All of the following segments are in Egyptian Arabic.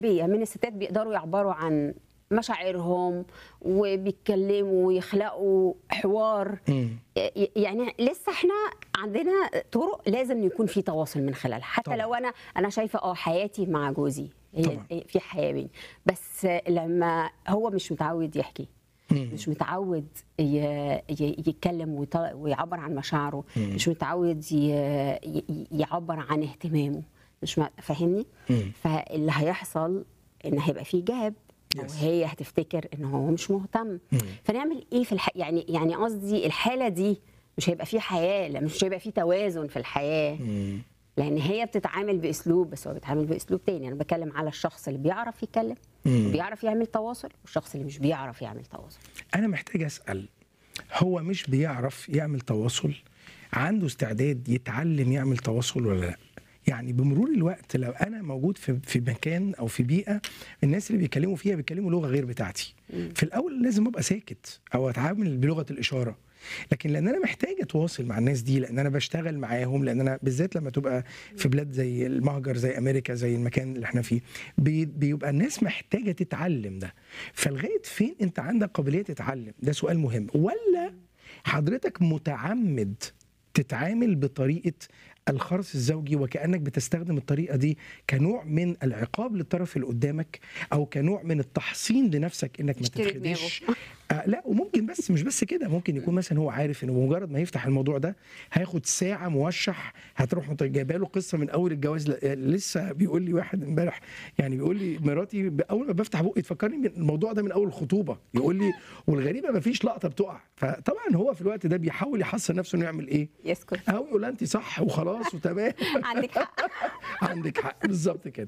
بيئة من الستات بيقدروا يعبروا عن مشاعرهم وبيتكلموا ويخلقوا حوار مم. ي- يعني لسه احنا عندنا طرق لازم يكون في تواصل من خلالها حتى طبعاً. لو انا انا شايفه اه حياتي مع جوزي هي طبعاً. هي في حياه بيني بس لما هو مش متعود يحكي مم. مش متعود ي- ي- يتكلم ويط- ويعبر عن مشاعره مش متعود ي- ي- يعبر عن اهتمامه مش م- فاهمني مم. فاللي هيحصل ان هيبقى في جاب او Yes. هي هتفتكر ان هو مش مهتم مم. فنعمل ايه في الح... يعني يعني قصدي الحاله دي مش هيبقى في حياه لا مش هيبقى في توازن في الحياه مم. لان هي بتتعامل باسلوب بس هو بيتعامل باسلوب تاني انا بتكلم على الشخص اللي بيعرف يتكلم مم. وبيعرف يعمل تواصل والشخص اللي مش بيعرف يعمل تواصل انا محتاج اسال هو مش بيعرف يعمل تواصل عنده استعداد يتعلم يعمل تواصل ولا لا يعني بمرور الوقت لو انا موجود في في مكان او في بيئه الناس اللي بيتكلموا فيها بيتكلموا لغه غير بتاعتي في الاول لازم ابقى ساكت او اتعامل بلغه الاشاره لكن لان انا محتاج اتواصل مع الناس دي لان انا بشتغل معاهم لان انا بالذات لما تبقى في بلاد زي المهجر زي امريكا زي المكان اللي احنا فيه بي- بيبقى الناس محتاجه تتعلم ده فلغايه فين انت عندك قابليه تتعلم ده سؤال مهم ولا حضرتك متعمد تتعامل بطريقه الخرس الزوجي وكانك بتستخدم الطريقه دي كنوع من العقاب للطرف اللي قدامك او كنوع من التحصين لنفسك انك ما يشتري تتخدش آه لا وممكن بس مش بس كده ممكن يكون مثلا هو عارف انه بمجرد ما يفتح الموضوع ده هياخد ساعه موشح هتروح جايبه له قصه من اول الجواز ل- لسه بيقول لي واحد امبارح يعني بيقول لي مراتي اول ما بفتح بقي تفكرني من الموضوع ده من اول الخطوبه يقول لي والغريبه ما فيش لقطه بتقع فطبعا هو في الوقت ده بيحاول يحصن نفسه انه يعمل ايه يسكت او يقول انت صح وخلاص وتمام عندك حق عندك حق بالظبط كده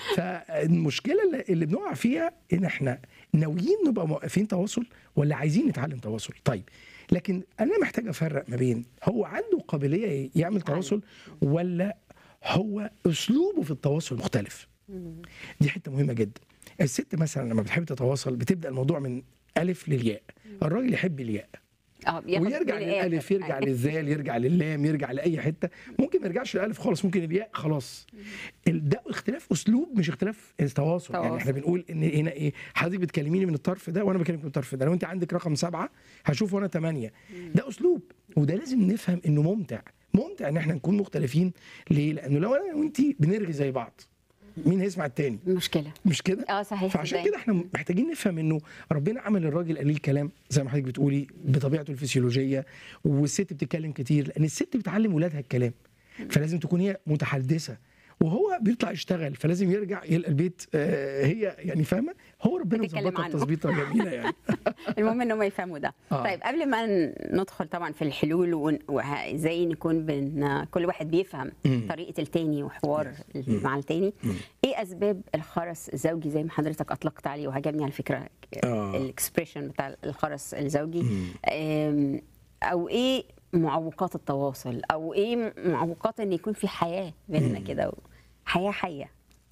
فالمشكله اللي- اللي بنقع فيها ان احنا ناويين نبقى موقفين تواصل ولا عايزين نتعلم تواصل طيب لكن انا محتاج افرق ما بين هو عنده قابليه يعمل تواصل ولا هو اسلوبه في التواصل مختلف دي حته مهمه جدا الست مثلا لما بتحب تتواصل بتبدا الموضوع من الف للياء الراجل يحب الياء اه بياخد ويرجع من الآخر. للالف يرجع أيوة. للذال يرجع لللام يرجع لاي حته ممكن ما يرجعش للالف خالص ممكن الياء خلاص ال- ده اختلاف اسلوب مش اختلاف تواصل يعني تواصل. احنا بنقول ان هنا ايه حضرتك بتكلميني من الطرف ده وانا بكلمك من الطرف ده لو انت عندك رقم سبعه هشوف وانا ثمانيه ده اسلوب وده لازم نفهم انه ممتع ممتع ان احنا نكون مختلفين ليه؟ لانه لو انا وانت بنرغي زي بعض مين هيسمع التاني؟ مشكله مش كده؟ اه صحيح فعشان صدقني. كده احنا محتاجين نفهم انه ربنا عمل الراجل قليل كلام زي ما حضرتك بتقولي بطبيعته الفسيولوجيه والست بتتكلم كتير لان الست بتعلم ولادها الكلام فلازم تكون هي متحدثه وهو بيطلع يشتغل فلازم يرجع يلقى البيت آه، هي يعني فاهمه هو ربنا بتتكلم مظبطها عنه. تظبيطه جميله يعني المهم ان هم يفهموا ده آه. طيب قبل ما ن- ندخل طبعا في الحلول ون- وازاي نكون بين كل واحد بيفهم مم. طريقه التاني وحوار مع التاني ايه اسباب الخرس الزوجي زي ما حضرتك اطلقت عليه وعجبني على فكره آه. الاكسبريشن بتاع الخرس الزوجي أم، او ايه معوقات التواصل او ايه معوقات ان يكون في حياه بيننا كده حياه حيه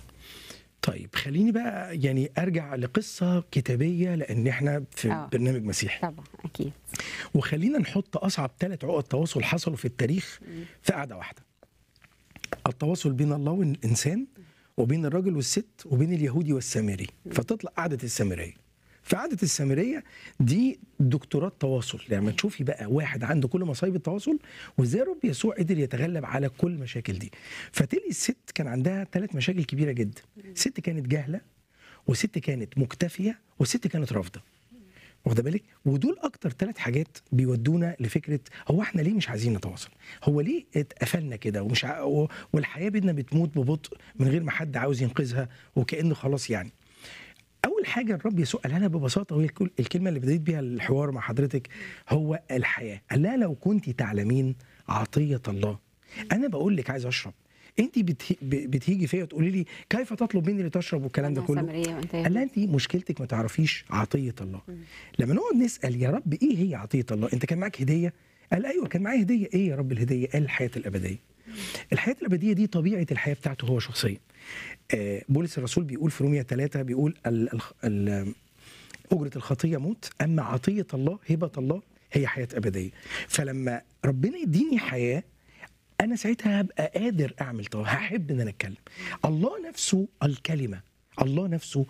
طيب خليني بقى يعني ارجع لقصه كتابيه لان احنا في آه. برنامج مسيحي طبعا اكيد وخلينا نحط اصعب ثلاث عقد تواصل حصلوا في التاريخ في قعده واحده التواصل بين الله والانسان وبين الرجل والست وبين اليهودي والسامري فتطلع قعده السامريه فقعدة السامرية دي دكتوراه تواصل لما يعني تشوفي بقى واحد عنده كل مصايب التواصل وازاي رب يسوع قدر يتغلب على كل المشاكل دي فتلاقي الست كان عندها ثلاث مشاكل كبيرة جدا ست كانت جاهلة وست كانت مكتفية وست كانت رافضة واخده بالك ودول اكتر ثلاث حاجات بيودونا لفكره هو احنا ليه مش عايزين نتواصل هو ليه اتقفلنا كده ومش ع... و- والحياه بينا بتموت ببطء من غير ما حد عاوز ينقذها وكانه خلاص يعني اول حاجه الرب يسوع قالها لنا ببساطه وهي الكل- الكلمه اللي بديت بيها الحوار مع حضرتك هو الحياه قال لها لو كنت تعلمين عطيه الله انا بقول لك عايز اشرب انت بته... ب- بتيجي فيا وتقولي لي كيف تطلب مني لتشرب والكلام ده أنا كله سامرية وأنت قال لها انت مشكلتك ما تعرفيش عطيه الله لما نقعد نسال يا رب ايه هي عطيه الله انت كان معاك هديه قال ايوه كان معايا هديه ايه يا رب الهديه قال الحياه الابديه الحياه الابديه دي طبيعه الحياه بتاعته هو شخصيا آه، بولس الرسول بيقول في رومية ثلاثة بيقول ال- ال- ال- أجرة الخطية موت أما عطية الله هبة الله هي حياة أبدية فلما ربنا يديني حياة أنا ساعتها هبقى قادر أعمل طبعا هحب إن أنا أتكلم الله نفسه الكلمة الله نفسه